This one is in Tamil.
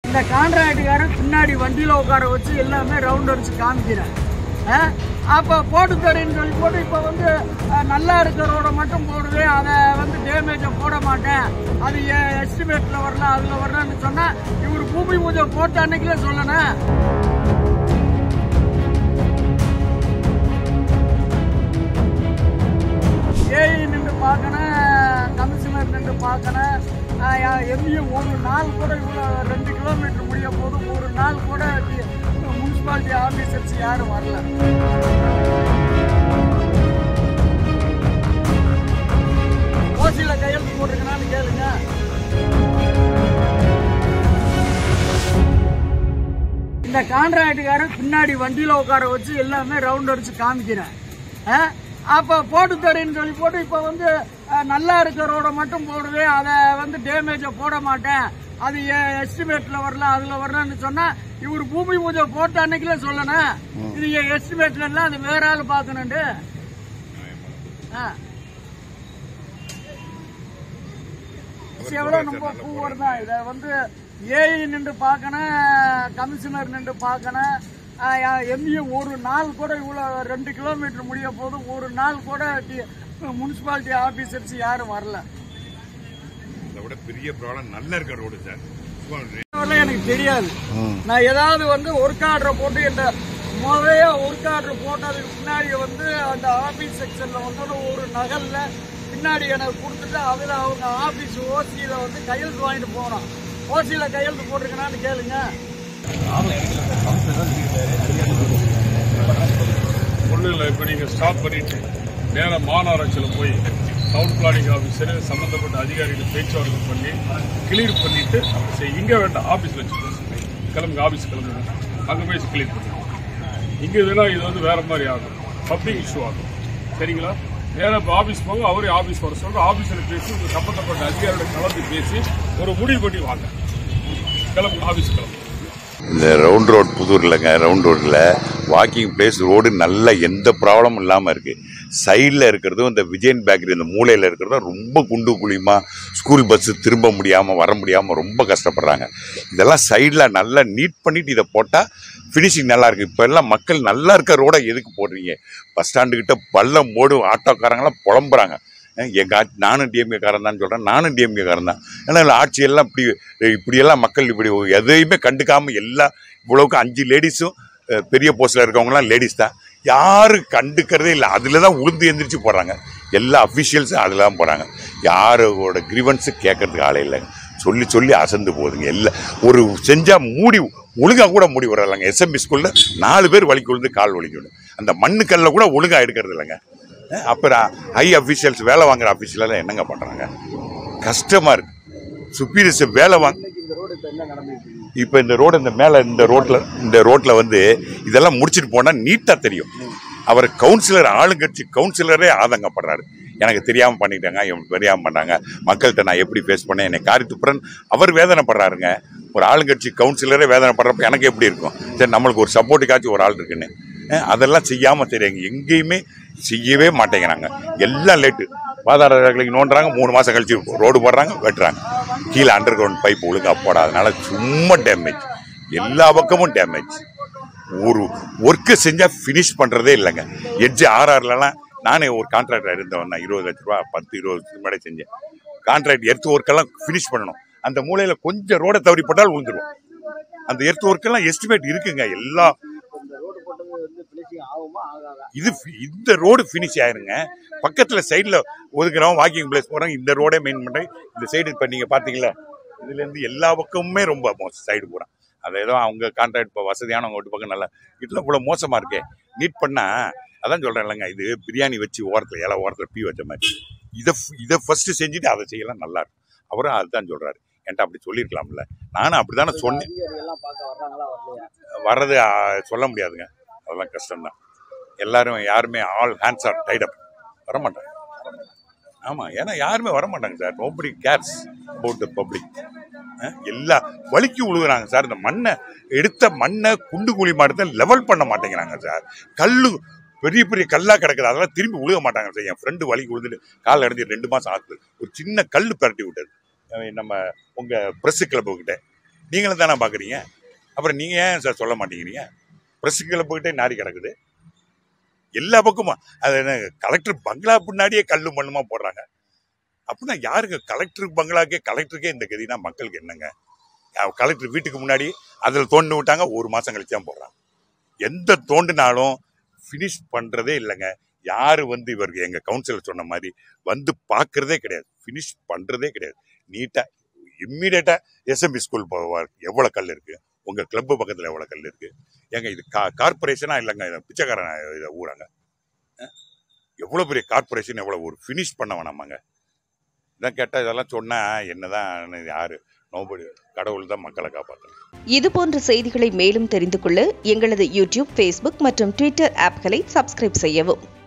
இந்த கான்ட்ராக்டுக்காரன் பின்னாடி வண்டியில் உட்கார வச்சு எல்லாமே ரவுண்ட் அடிச்சு காமிக்கிறேன் ஆ? அப்போ போட்டு தரேன்னு சொல்லி போட்டு இப்போ வந்து அஹ், நல்லா இருக்கிற ரோடை மட்டும் போடுவேன் அதை வந்து டேமேஜை போட மாட்டேன் அது எஸ்டிமேட்டில் வரல அதில் வரலன்னு சொன்னால் இவர் பூமி பூஜை போட்ட அன்னைக்கே சொல்லணும் ஏஐ நின்று பார்க்கணும் கமிஷனர் நின்று பார்க்கணும் எம்ஏ ஒரு நாள் கூட இவ்வளோ ரெண்டு கிலோமீட்டர் முடிய போது ஒரு நாள் கூட முனிசிபாலிட்டி ஆஃபீஸர்ஸ் யாரும் வரல ஓசியில் கையெழுத்து போட்டிருக்கனான்னு கேளுங்க இந்த கான்ட்ராக்டுக்காரன் பின்னாடி வண்டியில் உட்கார வச்சு எல்லாமே ரவுண்ட் அடிச்சு காமிக்கிறேன் ஆ? அப்போ போட்டு தரேன்னு சொல்லி போட்டு இப்போ வந்து அஹ், நல்லா இருக்கிற ரோடை மட்டும் போடுவேன் அதை வந்து டேமேஜை போட மாட்டேன் அது எஸ்டிமேட்டில் வரல அதில் வரலன்னு சொன்னால் இவர் பூமி பூஜை போட்ட அன்னைக்குல சொல்லணும் இது எஸ்டிமேட்ல எல்லாம் அது வேற ஆள் பார்க்கணுண்டு ஆ எவ்வளோ நம்ம பூவர் தான் இதை வந்து ஏஐ நின்று பார்க்கணும் கமிஷனர் நின்று பார்க்கணும் எம்ஏ ஒரு நாள் கூட இவ்வளோ ரெண்டு கிலோமீட்டர் முடிய போது ஒரு நாள் கூட முனிசிபாலிட்டி ஆஃபீஸர்ஸ் யாரும் வரல இதை விட பெரிய ப்ராப்ளம் நல்லா இருக்க ரோடு சார் சும்மா அதெல்லாம் எனக்கு தெரியாது நான் ஏதாவது வந்து ஒர்க் ஆர்டர் போட்டு இந்த முதலைய ஒர்க் ஆர்டர் போட்டதுக்கு பின்னாடி வந்து அந்த ஆபீஸ் செக்ஷன்ல வந்து ஒரு நகல்ல பின்னாடி எனக்கு கொடுத்துட்டு அதுல அவங்க ஆபீஸ் ஓசியில வந்து கையெழுத்து வாங்கிட்டு போனோம் ஓசியில கையெழுத்து போட்டிருக்கனான்னு கேளுங்க ஒன்றும் இல்லை இப்போ நீங்கள் ஸ்டாப் பண்ணிட்டு நேராக மாநகராட்சியில் போய் டவுன் பிளானிங் ஆஃபீஸர் சம்மந்தப்பட்ட அதிகாரிகள் பேச்சுவார்த்தை பண்ணி கிளியர் பண்ணிட்டு சரி இங்கே வேண்டாம் ஆஃபீஸில் வச்சு பேசுங்க கிளம்புங்க ஆஃபீஸ் கிளம்புங்க அங்கே போய் கிளியர் பண்ணுங்க இங்கே வேணா இது வந்து வேற மாதிரி ஆகும் பப்ளிக் இஷ்யூ ஆகும் சரிங்களா நேராக இப்போ ஆஃபீஸ் போங்க அவரே ஆஃபீஸ் வர சொல்லுங்க ஆஃபீஸில் பேசி உங்க சம்மந்தப்பட்ட அதிகாரியோட கலந்து பேசி ஒரு முடிவு பண்ணி வாங்க கிளம்புங்க ஆஃபீஸ் கிளம்புங்க இந்த ரவுண்ட் ரோட் புதூர்லங்க ரவுண்ட் ரோட்டில் வாக்கிங் பிளேஸ் ரோடு நல்ல எந்த ப்ராப்ளமும் இல்லாமல் இருக்குது சைடில் இருக்கிறதும் இந்த விஜயன் பேக்கரி இந்த மூலையில் இருக்கிறதும் ரொம்ப குண்டு குழியுமா ஸ்கூல் பஸ்ஸு திரும்ப முடியாமல் வர முடியாமல் ரொம்ப கஷ்டப்படுறாங்க இதெல்லாம் சைடில் நல்லா நீட் பண்ணிட்டு இதை போட்டால் ஃபினிஷிங் நல்லா இருக்குது இப்போ எல்லாம் மக்கள் நல்லா இருக்க ரோடை எதுக்கு போடுறீங்க பஸ் ஸ்டாண்டுக்கிட்ட பள்ளம் போடு ஆட்டோக்காரங்களாம் புலம்புறாங்க அஹ் எங்க ஆட்சி நானும் டிஎம்கே காரன் தான் சொல்றேன் நானும் டிஎம்கே காரன் தான் ஏன்னா இல்ல ஆட்சியெல்லாம் இப்படி இப்படியெல்லாம் மக்கள் இப்படி எதையுமே கண்டுக்காம எல்லா இவ்வளவுக்கு அஞ்சு லேடிஸும் பெரிய போஸ்ட்ல இருக்கவங்கலாம் லேடிஸ் தான் யாரும் கண்டுக்கிறதே இல்லை அதில் தான் உளுந்து எந்திரிச்சு போடுறாங்க எல்லா அஃபிஷியல்ஸும் அதில் தான் போகிறாங்க யாரோட கிரிவன்ஸு கேட்கறதுக்கு ஆளே இல்லைங்க சொல்லி சொல்லி அசந்து போகுதுங்க இல்லை ஒரு செஞ்சால் மூடி ஒழுங்காக கூட மூடி விடலைங்க எஸ்எம்பி ஸ்கூலில் நாலு பேர் வலிக்கு விழுந்து கால் வலிக்கணும் அந்த மண்ணுக்கல்ல கூட ஒழுங்காக எடுக்கிறது இல்லைங்க அஹ் அப்புறம் ஹை அஃபிஷியல்ஸ் வேலை வாங்குற அஃபிஷியலாம் என்னங்க பண்ணுறாங்க கஷ்டமாக இருக்கு சுப்பீரியர்ஸ் வேலை வாங்க இப்போ இந்த ரோடு இந்த மேலே இந்த ரோட்டில் இந்த ரோட்டில் வந்து இதெல்லாம் முடிச்சுட்டு போனால் நீட்டாக தெரியும் அவர் கவுன்சிலர் ஆளுங்கட்சி கவுன்சிலரே ஆதங்கப்படுறாரு எனக்கு தெரியாமல் பண்ணிட்டாங்க இவங்க தெரியாமல் பண்ணாங்க மக்கள்கிட்ட நான் எப்படி ஃபேஸ் பண்ணேன் என்னை காரி துப்புறேன் அவர் வேதனைப்படுறாருங்க ஒரு ஆளுங்கட்சி கவுன்சிலரே வேதனைப்படுறப்ப எனக்கு எப்படி இருக்கும் சரி நம்மளுக்கு ஒரு சப்போர்ட்டுக்காச்சும் ஒரு ஆள் இருக்குன்னு அஹ் அதெல்லாம் செய்யாமல் தெரியுங்க எங்கேயுமே செய்யவே மாட்டேங்கிறாங்க எல்லாம் லேட்டு பாதாள ரேகைக்கு நோண்டுறாங்க மூணு மாதம் கழிச்சு ரோடு போடுறாங்க வெட்டுறாங்க கீழே அண்டர் கிரவுண்ட் பைப் ஒழுங்கா போடாதனால சும்மா டேமேஜ் எல்லா பக்கமும் டேமேஜ் ஒரு ஒர்க்கு செஞ்சால் ஃபினிஷ் பண்ணுறதே இல்லைங்க எட்ஜ் ஆர்ஆர்லலாம் நானே ஒரு கான்ட்ராக்டர் இருந்தவன் நான் இருபது லட்ச ரூபா பத்து இருபது வருஷத்துக்கு முன்னாடி செஞ்சேன் கான்ட்ராக்ட் எர்த் ஒர்க்கெல்லாம் ஃபினிஷ் பண்ணணும் அந்த மூலையில் கொஞ்சம் ரோடை தவறி போட்டால் விழுந்துரும் அந்த எர்த் ஒர்க்கெல்லாம் எஸ்டிமேட் இருக்குங்க எல்லா இது fi- இந்த ரோடு ஃபினிஷ் ஆயிருங்க பக்கத்துல சைடுல ஒதுக்குறோம் வாக்கிங் பிளேஸ் போறோம் இந்த ரோடே மெயின் பண்றேன் இந்த சைடு இப்ப நீங்க பாத்தீங்களா இதுல இருந்து எல்லா பக்கமுமே ரொம்ப மோசம் சைடு போறான் அது ஏதோ அவங்க கான்ட்ராக்ட் இப்போ வசதியானவங்க ஒரு பக்கம் நல்லா இதில் இவ்வளோ மோசமா இருக்கே நீட் பண்ணா அதான் சொல்றேன் இல்லைங்க இது பிரியாணி வச்சு ஓரத்தில் இலை ஓரத்தில் பீ வச்ச மாதிரி இதை இதை ஃபர்ஸ்ட் செஞ்சுட்டு அதை செய்யலாம் நல்லா இருக்கும் அவரும் அதுதான் சொல்றாரு என்கிட்ட அப்படி சொல்லியிருக்கலாம்ல நானும் அப்படிதானே சொன்னேன் வர்றது ஆ, சொல்ல முடியாதுங்க அதெல்லாம் கஷ்டம்தான் எல்லாரும் யாருமே all hands are tied up வரமாட்டாங்க ஆமாம் ஏன்னா யாருமே வரமாட்டாங்க sir nobody cares about the public எல்லா வலிக்கு விழுகுறாங்க சார் இந்த மண்ணை எடுத்த மண்ணை குண்டு குழி மாட்டத்தை லெவல் பண்ண மாட்டேங்கிறாங்க சார் கல்லு பெரிய பெரிய கல்லா கிடக்குது அதெல்லாம் திரும்பி விழுக மாட்டாங்க சார் என் ஃப்ரெண்டு வலிக்கு விழுந்துட்டு காலில் அடைஞ்சு ரெண்டு மாசம் ஆகுது ஒரு சின்ன கல் பரட்டி விட்டது அஹ் நம்ம உங்க பிரஸ் கிளப்பு கிட்ட நீங்களும் தானே பார்க்குறீங்க அப்புறம் நீங்கள் ஏன் சார் சொல்ல மாட்டேங்கிறீங்க ப்ரெஸ்ஸுக்குள்ள போயிட்டே நாரி கிடக்குது எல்லா பக்கமும் அது என்ன கலெக்டர் பங்களா பின்னாடியே கல்லு மண்ணுமா போடுறாங்க அப்படின்னா யாருங்க கலெக்டர் பங்களாக்கே கலெக்டருக்கே இந்த கதினா மக்களுக்கு என்னங்க கலெக்டர் வீட்டுக்கு முன்னாடி அதில் தோண்டு விட்டாங்க ஒரு மாதம் கழிச்சு தான் போடுறாங்க எந்த தோண்டினாலும் ஃபினிஷ் பண்ணுறதே இல்லைங்க யார் வந்து இவருக்கு எங்கள் கவுன்சிலர் சொன்ன மாதிரி வந்து பார்க்குறதே கிடையாது ஃபினிஷ் பண்ணுறதே கிடையாது நீட்டாக இம்மீடியட்டாக எஸ்எம்பி ஸ்கூல் எவ்வளோ கல் இருக்குது உங்கள் கிளப்பு பக்கத்தில் எவ்வளோ கல் இருக்குது ஏங்க இது கா கார்பரேஷனாக இல்லைங்க இது பிச்சைக்காரன் இதை ஊராங்க எவ்வளோ பெரிய கார்பரேஷன் எவ்வளோ ஒரு ஃபினிஷ் பண்ண வேணாமாங்க இதான் கேட்டால் இதெல்லாம் சொன்னால் என்னதான் யார் நோபடி கடவுள் தான் மக்களை காப்பாற்றணும் இதுபோன்ற செய்திகளை மேலும் தெரிந்து கொள்ள எங்களது யூடியூப் ஃபேஸ்புக் மற்றும் ட்விட்டர் ஆப்களை சப்ஸ்கிரைப் செய்யவும்